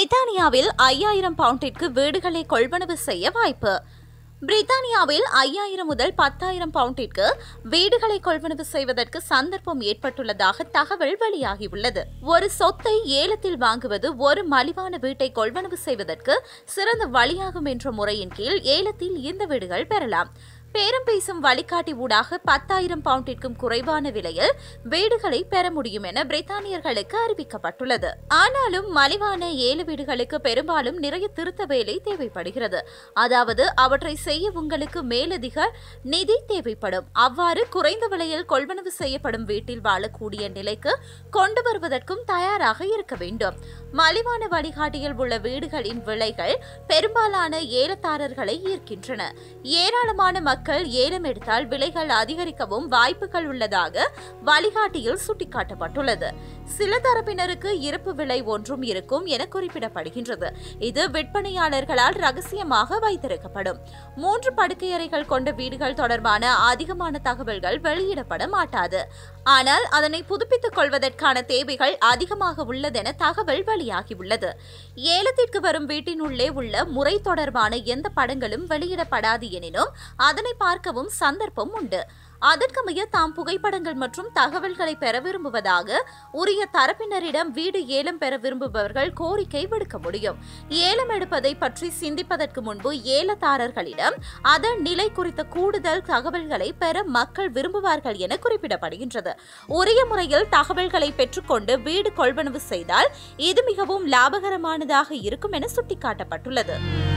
பிரித்தானியாவில் ஐயாயிரம் பவுண்டிற்கு வீடுகளை கொள்வனவு செய்ய வாய்ப்பு பிரித்தானியாவில் ஐயாயிரம் முதல் பத்தாயிரம் பவுண்டிற்கு வீடுகளை கொள்வனவு செய்வதற்கு சந்தர்ப்பம் ஏற்பட்டுள்ளதாக தகவல் வெளியாகியுள்ளது ஒரு சொத்தை ஏலத்தில் வாங்குவது ஒரு மலிவான வீட்டை கொள்வனவு செய்வதற்கு சிறந்த வழியாகும் என்ற முறையின் கீழ் ஏலத்தில் இந்த வீடுகள் பெறலாம் பேரம் பேசும் வழிகாட்டி ஊடாக பத்தாயிரம் பவுண்டிற்கும் குறைவான விலையில் வீடுகளை பெற முடியும் என பிரித்தானியர்களுக்கு அறிவிக்கப்பட்டுள்ளது ஆனாலும் மலிவான ஏழு வீடுகளுக்கு பெரும்பாலும் நிறைய திருத்த வேலை தேவைப்படுகிறது அதாவது அவற்றை செய்ய உங்களுக்கு மேலதிக நிதி தேவைப்படும் அவ்வாறு குறைந்த விலையில் கொள்வனவு செய்யப்படும் வீட்டில் வாழக்கூடிய நிலைக்கு கொண்டு வருவதற்கும் தயாராக இருக்க வேண்டும் மலிவான வழிகாட்டியில் உள்ள வீடுகளின் விலைகள் பெரும்பாலான ஏலத்தாரர்களை ஈர்க்கின்றன ஏராளமான மக்கள் ஏலம் எடுத்தால் விலைகள் அதிகரிக்கவும் வாய்ப்புகள் உள்ளதாக வழிகாட்டியில் சுட்டிக்காட்டப்பட்டுள்ளது சில தரப்பினருக்கு இருப்பு விலை ஒன்றும் இருக்கும் என குறிப்பிடப்படுகின்றது இது விற்பனையாளர்களால் ரகசியமாக வைத்திருக்கப்படும் மூன்று படுக்கையறைகள் கொண்ட வீடுகள் தொடர்பான அதிகமான தகவல்கள் வெளியிடப்பட மாட்டாது ஆனால் அதனை புதுப்பித்துக் கொள்வதற்கான தேவைகள் அதிகமாக உள்ளதென தகவல் வெளியாகியுள்ளது ஏலத்திற்கு வரும் வீட்டின் உள்ளே உள்ள முறை தொடர்பான எந்த படங்களும் வெளியிடப்படாது எனினும் அதனை பார்க்கவும் சந்தர்ப்பம் உண்டு அதற்கமைய தாம் புகைப்படங்கள் மற்றும் தகவல்களை பெற விரும்புவதாக உரிய தரப்பினரிடம் வீடு ஏலம் பெற விரும்புபவர்கள் கோரிக்கை விடுக்க முடியும் ஏலம் எடுப்பதை பற்றி சிந்திப்பதற்கு முன்பு ஏலதாரர்களிடம் அதன் நிலை குறித்த கூடுதல் தகவல்களை பெற மக்கள் விரும்புவார்கள் என குறிப்பிடப்படுகின்றது உரிய முறையில் தகவல்களை பெற்றுக்கொண்டு வீடு கொள்வனவு செய்தால் இது மிகவும் லாபகரமானதாக இருக்கும் என சுட்டிக்காட்டப்பட்டுள்ளது